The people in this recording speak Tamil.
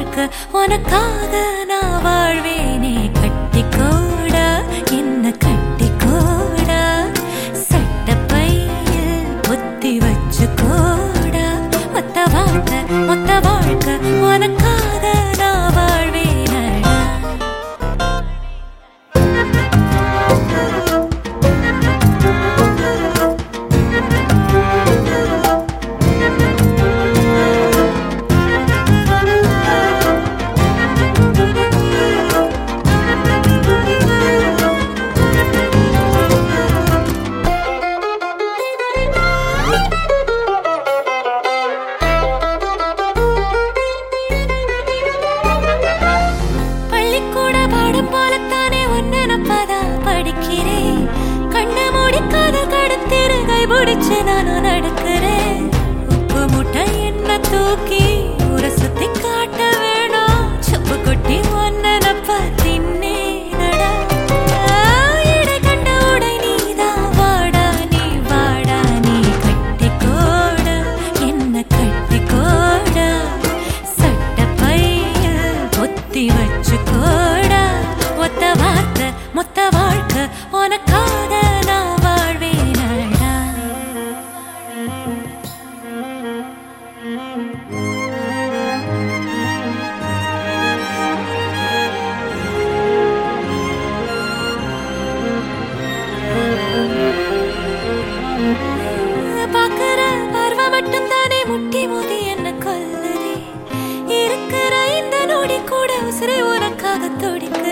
வாழ்க்கை உனக்காக நான் வாழ்வேனே கட்டிக்கோடா என்ன கட்டிக்கோடா சட்டப்பையில் புத்தி வச்சுக்கோடா மொத்த வாழ்க்கை மொத்த வாழ்க்கை உனக்காக நான் வாழ்வேனடா பள்ளிக்கூட பாடம் போலத்தானே ஒன்னு நப்பதா படிக்கிறேன் கண்ணு மூடிக்காத கடத்திரு கை பிடிச்சு நானும் நடக்கிறேன் உப்பு முட்டை என்ன தூக்கி ஊரை சுத்தி காட்ட வேணும் சுப்பு கொட்டி ஒன்னு நப்ப தின்னேனடா இடை கண்ட உடை நீதான் வாடா நீ வாடா நீ கட்டிக்கோடா என்ன கட்டிக்கோடா சட்டப்பைய பொத்தி வச்சுக்கோடா ஒத்த வார்த்தை மொத்த வாழ்க்கை உனக்காக நான் வாழ்வேனடா பாக்குற பார்வை மட்டும் தானே முட்டி மோதி என்ன கொல்லுதே இருக்கிற இந்த நொடி கூட உசிரை உனக்காக துடிக்குதே